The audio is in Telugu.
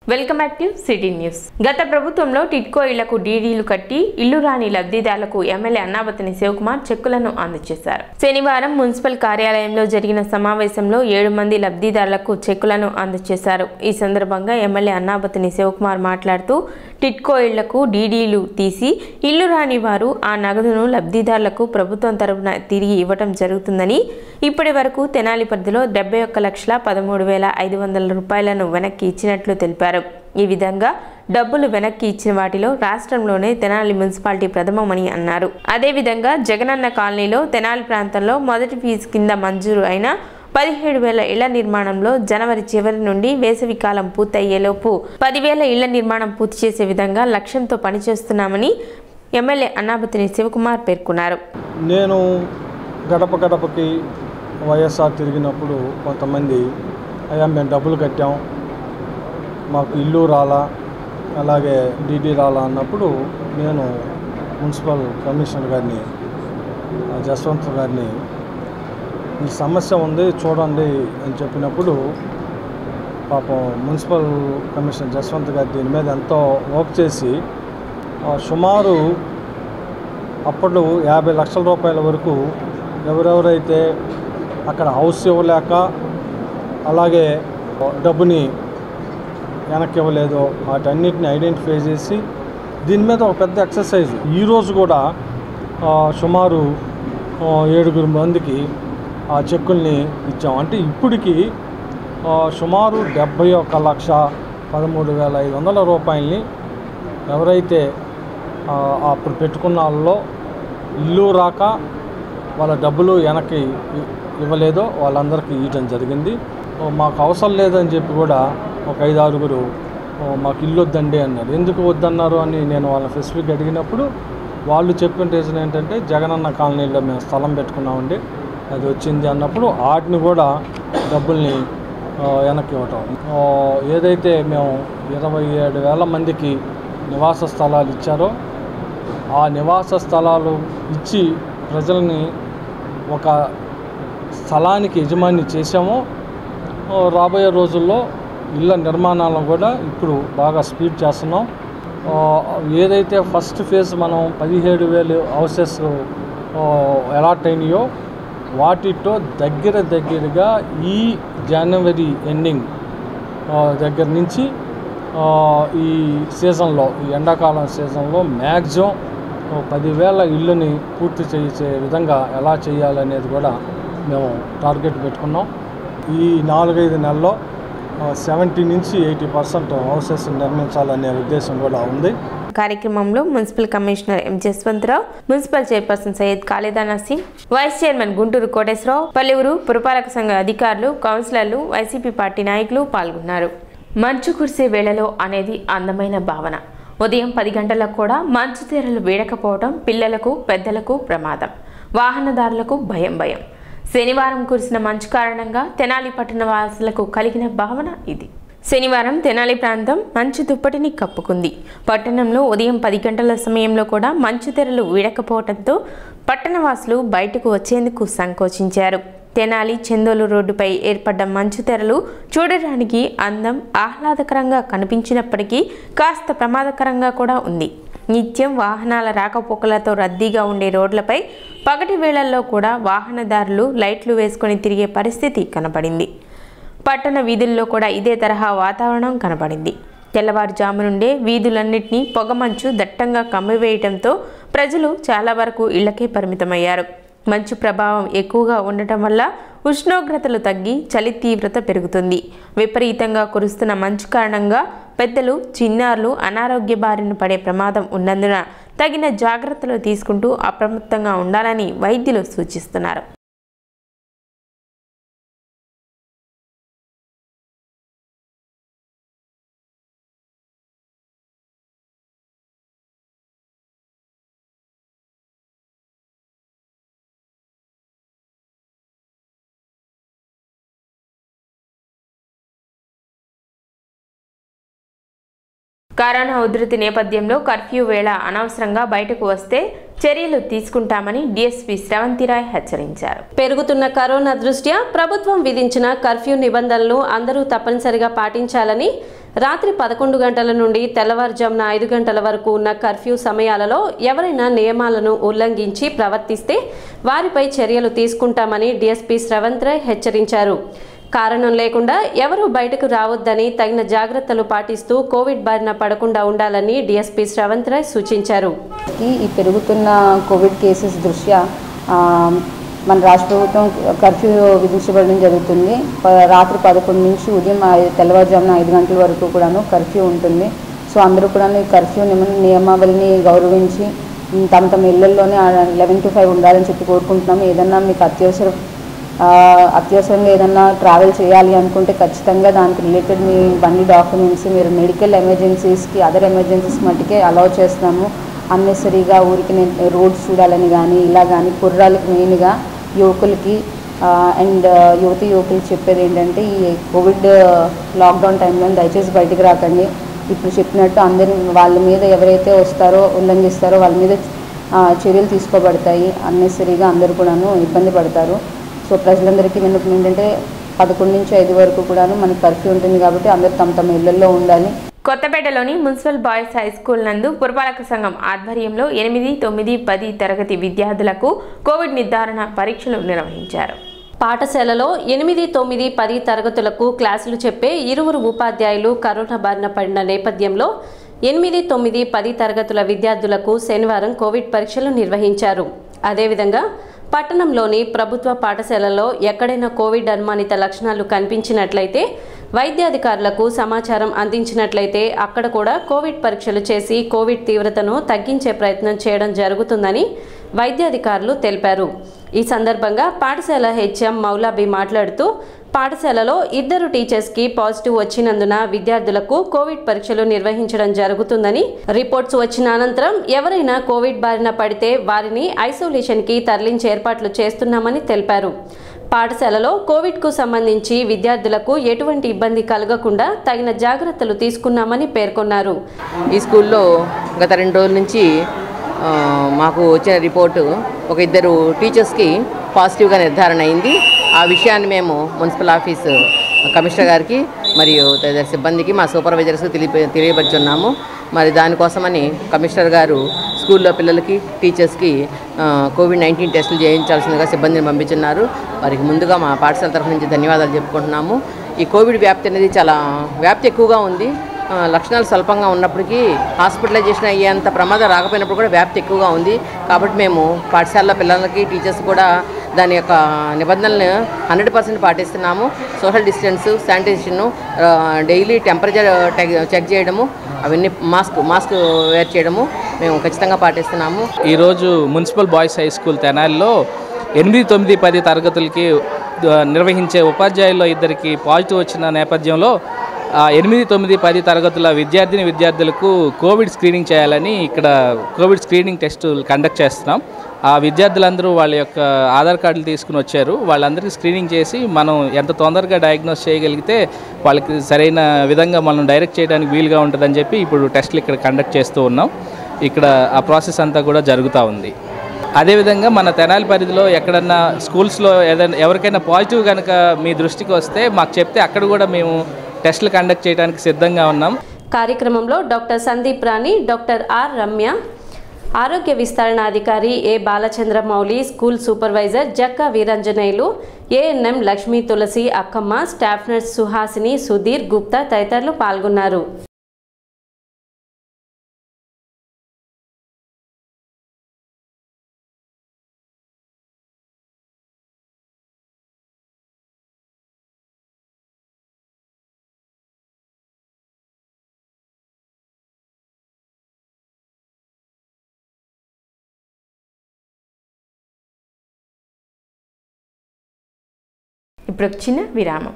welcome back to city news గత ప్రభుత్వంలో టిట్కో ఇళ్లకు డీడీలు కట్టి ఇల్లు రాని లబ్ధిదారులకు ఎమ్మెల్యే అన్నావతిని శివకుమార్ చెక్కులను అందజేశారు శనివారం మున్సిపల్ కార్యాలయంలో జరిగిన సమావేశంలో ఏడు మంది లబ్ధిదారులకు చెక్కులను అందజేశారు ఈ సందర్భంగా ఎమ్మెల్యే అన్నావతిని శివకుమార్ మాట్లాడుతూ టిట్కో ఇళ్లకు డీడీలు తీసి ఇల్లు రాని వారు ఆ నగదును లబ్ధిదారులకు ప్రభుత్వం తరపున తిరిగి ఇవ్వటం జరుగుతుందని ఇప్పటి వరకు తెనాలి పరిధిలో డెబ్బై ఒక్క లక్షల పదమూడు వేల ఐదు వందల రూపాయలను వెనక్కి ఇచ్చినట్లు తెలిపారు ఈ విధంగా డబ్బులు వెనక్కి ఇచ్చిన వాటిలో రాష్ట్రంలోనే తెనాలి మున్సిపాలిటీ ప్రథమమని అన్నారు అదేవిధంగా జగనన్న కాలనీలో తెనాలి ప్రాంతంలో మొదటి ఫీజు కింద మంజూరు అయిన పదిహేడు వేల ఇళ్ల నిర్మాణంలో జనవరి చివరి నుండి వేసవి కాలం పూర్తయ్యేలోపు పదివేల ఇళ్ల నిర్మాణం పూర్తి చేసే విధంగా లక్ష్యంతో పనిచేస్తున్నామని ఎమ్మెల్యే అన్నాపతిని శివకుమార్ పేర్కొన్నారు నేను గడప గడపకి వైఎస్ఆర్ తిరిగినప్పుడు కొంతమంది అయ్యా మేము డబ్బులు కట్టాం మాకు ఇల్లు రాలా అలాగే డీడీ రాలా అన్నప్పుడు నేను మున్సిపల్ కమిషనర్ గారిని ఆ, జస్వంత్ గారిని ఈ సమస్య ఉంది చూడండి అని చెప్పినప్పుడు పాపం మున్సిపల్ కమిషనర్ జస్వంత్ గారు దీని మీద ఎంతో వర్క్ చేసి ఆ, సుమారు అప్పుడు యాభై లక్షల రూపాయల వరకు ఎవరెవరైతే అక్కడ హౌస్ ఇవ్వలేక అలాగే డబ్బుని వెనక్కి ఇవ్వలేదో వాటన్నిటిని ఐడెంటిఫై చేసి దీని మీద ఒక పెద్ద ఎక్సర్సైజ్ ఈరోజు కూడా ఆ, సుమారు ఆ, ఏడుగురు మందికి ఆ చెక్కుల్ని ఇచ్చాం అంటే ఇప్పటికి ఆ, సుమారు డెబ్బై ఒక లక్ష పదమూడు వేల ఐదు వందల రూపాయలని ఎవరైతే ఆ, అప్పుడు పెట్టుకున్న వాళ్ళలో ఇల్లు రాక వాళ్ళ డబ్బులు వెనక్కి ఇ- ఇవ్వలేదో వాళ్ళందరికీ ఇవ్వడం జరిగింది ఓ, మాకు అవసరం లేదని చెప్పి కూడా ఒక ఐదు ఆరుగురు ఓ, మాకు ఇల్లు వద్దండి అన్నారు ఎందుకు వద్దన్నారు అని నేను వాళ్ళని స్పెసిఫిక్ అడిగినప్పుడు వాళ్ళు చెప్పిన రీజన్ ఏంటంటే జగనన్న కాలనీలో మేము స్థలం పెట్టుకున్నామండి అది వచ్చింది అన్నప్పుడు వాటిని కూడా డబ్బుల్ని ఆ, వెనక్కి ఇవ్వటం ఆ, ఏదైతే మేము ఇరవై ఏడు వేల మందికి నివాస స్థలాలు ఇచ్చారో ఆ నివాస స్థలాలు ఇచ్చి ప్రజల్ని ఒక స్థలానికి యజమాని చేశామో ఓ రాబోయే రోజుల్లో ఇళ్ళ నిర్మాణాలను కూడా ఇప్పుడు బాగా స్పీడ్ చేస్తున్నాం ఆ, ఏదైతే ఫస్ట్ ఫేజ్ మనం పదిహేడు వేలు హౌసెస్ అలాట్ అయినాయో వాటితో దగ్గర దగ్గరగా ఈ జనవరి ఎండింగ్ ఆ, దగ్గర నుంచి ఆ, ఈ సీజన్లో ఈ ఎండాకాలం సీజన్లో మ్యాక్సిమం పదివేల ఇళ్ళని పూర్తి చేసే విధంగా ఎలా చేయాలనేది కూడా మేము టార్గెట్ పెట్టుకున్నాం ఈ నాలుగైదు నెలల్లో సెవెంటీ నుంచి ఎయిటీ పర్సెంట్ హౌసెస్ నిర్మించాలనే ఉద్దేశం కూడా ఉంది కార్యక్రమంలో municipal commissioner M Jaswantha Rao municipal chairperson Syed Khalida Naseem vice chairman Guntur Koteswara Rao పలువురు పురపాలక సంఘ అధికారులు కౌన్సిలర్లు వైసీపీ పార్టీ నాయకులు పాల్గొన్నారు మంచు కురిసే వేళలో అనేది అందమైన భావన ఉదయం పది గంటలకు కూడా మంచు తెరలు వీడకపోవడం పిల్లలకు పెద్దలకు ప్రమాదం వాహనదారులకు భయం భయం శనివారం కురిసిన మంచు కారణంగా తెనాలి పట్టణ వాసులకు కలిగిన భావన ఇది శనివారం తెనాలి ప్రాంతం మంచు దుప్పటిని కప్పుకుంది పట్టణంలో ఉదయం పది గంటల సమయంలో కూడా మంచు తెరలు వీడకపోవడంతో పట్టణవాసులు బయటకు వచ్చేందుకు సంకోచించారు తెనాలి చందోలు రోడ్డుపై ఏర్పడ్డ మంచు తెరలు చూడడానికి అందం ఆహ్లాదకరంగా కనిపించినప్పటికీ కాస్త ప్రమాదకరంగా కూడా ఉంది నిత్యం వాహనాల రాకపోకలతో రద్దీగా ఉండే రోడ్లపై పగటి వేళల్లో కూడా వాహనదారులు లైట్లు వేసుకొని తిరిగే పరిస్థితి కనపడింది పట్టణ వీధుల్లో కూడా ఇదే తరహా వాతావరణం కనపడింది తెల్లవారుజాము నుండే వీధులన్నింటినీ పొగమంచు దట్టంగా కమ్మివేయటంతో ప్రజలు చాలా వరకు ఇళ్లకే పరిమితమయ్యారు మంచు ప్రభావం ఎక్కువగా ఉండటం వల్ల ఉష్ణోగ్రతలు తగ్గి చలి తీవ్రత పెరుగుతుంది విపరీతంగా కురుస్తున్న మంచు కారణంగా పెద్దలు చిన్నారులు అనారోగ్య బారిన పడే ప్రమాదం ఉన్నందున తగిన జాగ్రత్తలు తీసుకుంటూ అప్రమత్తంగా ఉండాలని వైద్యులు సూచిస్తున్నారు కరోనా ఉధృతి నేపథ్యంలో కర్ఫ్యూ వేళ అనవసరంగా బయటకు వస్తే చర్యలు తీసుకుంటామని డీఎస్పీ శ్రవంతిరాయ్ హెచ్చరించారు పెరుగుతున్న కరోనా దృష్ట్యా ప్రభుత్వం విధించిన కర్ఫ్యూ నిబంధనలు అందరూ తప్పనిసరిగా పాటించాలని రాత్రి పదకొండు గంటల నుండి తెల్లవారుజామున ఐదు గంటల వరకు ఉన్న కర్ఫ్యూ సమయాలలో ఎవరైనా నియమాలను ఉల్లంఘించి ప్రవర్తిస్తే వారిపై చర్యలు తీసుకుంటామని డీఎస్పీ శ్రవంత్ రాయ్ హెచ్చరించారు కారణం లేకుండా ఎవరూ బయటకు రావద్దని తగిన జాగ్రత్తలు పాటిస్తూ కోవిడ్ బారిన పడకుండా ఉండాలని డీఎస్పీ శ్రవంత్ రాయ్ సూచించారు ఈ ఈ పెరుగుతున్న కోవిడ్ కేసెస్ దృష్ట్యా ఆ, మన రాష్ట్ర ప్రభుత్వం కర్ఫ్యూ విధించబడడం జరుగుతుంది ప- రాత్రి పదకొండు నుంచి ఉదయం ఐ- తెల్లవారుజామున ఐదు గంటల వరకు కూడాను కర్ఫ్యూ ఉంటుంది సో అందరూ కూడా ఈ కర్ఫ్యూ నియమ నియమావళిని గౌరవించి ఉమ్, తమ తమ ఇళ్లలోనే లెవెన్ టు ఫైవ్ ఉండాలని చెప్పి కోరుకుంటున్నాము ఏదన్నా మీకు అత్యవసర ఆ, అత్యవసరంగా ఏదన్నా ట్రావెల్ చేయాలి అనుకుంటే ఖచ్చితంగా దానికి రిలేటెడ్ మీ బండి డాక్యుమెంట్స్ మీరు మెడికల్ ఎమర్జెన్సీస్కి అదర్ ఎమర్జెన్సీస్ మట్టుకే అలౌ చేస్తాము అన్నెసరీగా ఊరికి నేను రోడ్స్ చూడాలని కానీ ఇలా కానీ కుర్రాలకి మెయిన్గా యువకులకి అండ్ యువతి యువకులకి చెప్పేది ఏంటంటే ఈ కోవిడ్ లాక్డౌన్ టైంలో దయచేసి బయటికి రాకండి ఇప్పుడు చెప్పినట్టు అందరి వాళ్ళ మీద ఎవరైతే వస్తారో ఉల్లంఘిస్తారో వాళ్ళ మీద ఆ, చర్యలు తీసుకోబడతాయి అన్నెసరీగా అందరూ కూడాను ఇబ్బంది పడతారు సో ప్రజలందరికీ విన్నపం ఏంటంటే పదకొండు నుంచి ఐదు వరకు కూడాను మనకి కర్ఫ్యూ ఉంటుంది కాబట్టి అందరూ తమ తమ ఇళ్లలో ఉండాలి కొత్తపేటలోని మున్సిపల్ బాయ్స్ హై స్కూల్ నందు పురపాలక సంఘం ఆధ్వర్యంలో ఎనిమిది తొమ్మిది పది తరగతి విద్యార్థులకు కోవిడ్ నిర్ధారణ పరీక్షలు నిర్వహించారు పాఠశాలలో ఎనిమిది తొమ్మిది పది తరగతులకు క్లాసులు చెప్పే ఇరువురు ఉపాధ్యాయులు కరోనా బారిన పడిన నేపథ్యంలో ఎనిమిది తొమ్మిది పది తరగతుల విద్యార్థులకు శనివారం కోవిడ్ పరీక్షలు నిర్వహించారు అదేవిధంగా పట్టణంలోని ప్రభుత్వ పాఠశాలల్లో ఎక్కడైనా కోవిడ్ అనుమానిత లక్షణాలు కనిపించినట్లయితే వైద్యాధికారులకు సమాచారం అందించినట్లయితే అక్కడ కూడా కోవిడ్ పరీక్షలు చేసి కోవిడ్ తీవ్రతను తగ్గించే ప్రయత్నం చేయడం జరుగుతుందని వైద్యాధికారులు తెలిపారు ఈ సందర్భంగా పాఠశాల హెచ్ఎం మౌలాబీ మాట్లాడుతూ పాఠశాలలో ఇద్దరు టీచర్స్కి పాజిటివ్ వచ్చినందున విద్యార్థులకు కోవిడ్ పరీక్షలు నిర్వహించడం జరుగుతుందని రిపోర్ట్స్ వచ్చిన అనంతరం ఎవరైనా కోవిడ్ బారిన పడితే వారిని ఐసోలేషన్కి తరలించే ఏర్పాట్లు చేస్తున్నామని తెలిపారు పాఠశాలలో కోవిడ్కు సంబంధించి విద్యార్థులకు ఎటువంటి ఇబ్బంది కలగకుండా తగిన జాగ్రత్తలు తీసుకున్నామని పేర్కొన్నారు ఈ స్కూల్లో గత రెండు రోజుల నుంచి ఆ, మాకు వచ్చిన రిపోర్టు ఒక ఇద్దరు టీచర్స్కి పాజిటివ్గా నిర్ధారణ అయింది ఆ విషయాన్ని మేము మున్సిపల్ ఆఫీస్ కమిషనర్ గారికి మరియు తదితర సిబ్బందికి మా సూపర్వైజర్స్కి తెలియ తెలియపరుచున్నాము మరి దానికోసమని కమిషనర్ గారు స్కూల్లో పిల్లలకి టీచర్స్కి ఆ, కోవిడ్ నైన్టీన్ టెస్టులు చేయించాల్సిందిగా సిబ్బందిని పంపించున్నారు వారికి ముందుగా మా పాఠశాల తరఫు నుంచి ధన్యవాదాలు చెప్పుకుంటున్నాము ఈ కోవిడ్ వ్యాప్తి అనేది చాలా వ్యాప్తి ఎక్కువగా ఉంది ఆ, లక్షణాలు స్వల్పంగా ఉన్నప్పటికీ హాస్పిటలైజేషన్ అయ్యేంత ప్రమాదం రాకపోయినప్పుడు కూడా వ్యాప్తి ఎక్కువగా ఉంది కాబట్టి మేము పాఠశాలలో పిల్లలకి టీచర్స్ కూడా దాని యొక్క నిబంధనలను హండ్రెడ్ పర్సెంట్ పాటిస్తున్నాము social distance sanitization daily temperature check చేయడము అవన్నీ మాస్క్ మాస్క్ వేర్ చేయడము మేము ఖచ్చితంగా పాటిస్తున్నాము ఈరోజు మున్సిపల్ బాయ్స్ హై స్కూల్ తెనాలిలో ఎనిమిది తొమ్మిది పది తరగతులకి ఆ, నిర్వహించే ఉపాధ్యాయుల్లో ఇద్దరికి పాజిటివ్ వచ్చిన నేపథ్యంలో ఆ, ఎనిమిది తొమ్మిది పది తరగతుల విద్యార్థిని విద్యార్థులకు కోవిడ్ స్క్రీనింగ్ చేయాలని ఇక్కడ కోవిడ్ స్క్రీనింగ్ టెస్ట్ కండక్ట్ చేస్తున్నాం ఆ విద్యార్థులందరూ వాళ్ళ యొక్క ఆధార్ కార్డులు తీసుకుని వచ్చారు వాళ్ళందరికీ స్క్రీనింగ్ చేసి మనం ఎంత తొందరగా డయాగ్నోస్ చేయగలిగితే వాళ్ళకి సరైన విధంగా మనం డైరెక్ట్ చేయడానికి వీలుగా ఉంటుందని చెప్పి ఇప్పుడు టెస్ట్లు ఇక్కడ కండక్ట్ చేస్తూ ఉన్నాం ఇక్కడ ఆ ప్రాసెస్ అంతా కూడా జరుగుతూ ఉంది అదేవిధంగా మన తెనాలి పరిధిలో ఎక్కడన్నా స్కూల్స్లో ఏదైనా ఎవరికైనా పాజిటివ్ కనుక మీ దృష్టికి వస్తే మాకు చెప్తే అక్కడ కూడా మేము టెస్టులు కండక్ట్ చేయడానికి సిద్ధంగా ఉన్నాం కార్యక్రమంలో doctor Sandeep Rani doctor R Ramya ఆరోగ్య విస్తరణ అధికారి A Balachandra Mouli school supervisor Jakka Veeranjaneyulu ANM Lakshmi Tulasi Akkamma staff nurse Suhasini Sudheer Gupta తదితరులు పాల్గొన్నారు ఇప్పుడు ఒక చిన్న విరామం